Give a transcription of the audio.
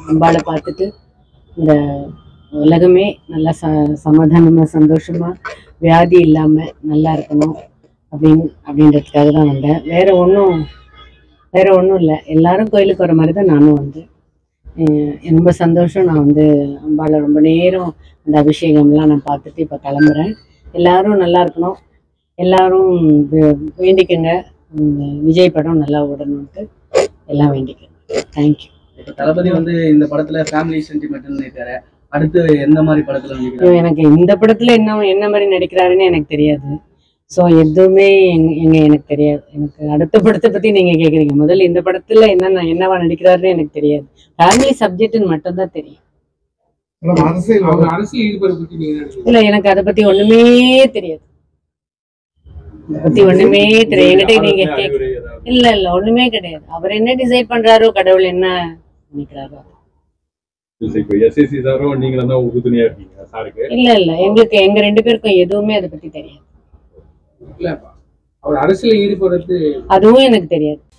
அம்பாளை பார்த்துட்டு இந்த உலகமே நல்லா ச சமாதானமா சந்தோஷமா வியாதி இல்லாம நல்லா இருக்கணும் அப்படின்னு அப்படின்றதுக்காக தான் வந்தேன் வேற ஒன்றும் வேற ஒன்றும் இல்லை எல்லாரும் கோயிலுக்கு வர மாதிரி தான் நானும் வந்தேன் அஹ் எனக்கு ரொம்ப சந்தோஷம் நான் வந்து அம்பாளை ரொம்ப நேரம் அந்த அபிஷேகம்லாம் நான் பார்த்துட்டு இப்போ கிளம்புறேன் எல்லாரும் நல்லா இருக்கணும் எல்லாரும் வே- வேண்டிக்கங்க உம் விஜய் படம் நல்லா ஓடணும்ட்டு எல்லாம் வேண்டிக்கங்க தேங்க்யூ இப்ப தளபதி வந்து இந்த படத்துல ஃபேமிலி சென்டிமெண்ட் இருக்காரு அடுத்து எந்த மாதிரி படத்துல நடிக்கிறாரு எனக்கு இந்த படத்துல என்ன என்ன மாதிரி நடிக்கிறாருன்னு எனக்கு தெரியாது ஸோ எதுவுமே எங்க- எங்க எனக்கு தெரியாது எனக்கு அடுத்த படத்தை பத்தி நீங்க கேக்குறீங்க முதல்ல இந்த படத்துல என்ன என்னவா நடிக்கிறாருன்னு எனக்கு தெரியாது ஃபேமிலி சப்ஜெக்ட்னு மட்டும் தான் தெரியும் மேடம், அரசியல் அவங்க அரசியல் ஈடுபாடு பத்தி நீங்க என்ன நினைக்கிறீங்க? இல்ல எனக்கு அதை பத்தி ஒண்ணுமே தெரியாது அதை பத்தி ஒண்ணுமே தெரியாது என்கிட்ட நீங்க கேட்க இல்ல இல்ல ஒண்ணுமே கிடையாது அவர் என்ன டிசைட் பண்றாரோ கடவுள் என்ன நினைக்கிறாரோ இப்போ எஸ்எஸ்சி சாரும் நீங்களும் தான் உறுதுணையா இருக்கீங்க சாருக்கு இல்ல இல்ல எங்களுக்கு எங்க ரெண்டு பேருக்கும் எதுவுமே அதை பத்தி தெரியாது இல்ல அவர் அரசியல் ஈடுபடுறது அதுவும் எனக்கு தெரியாது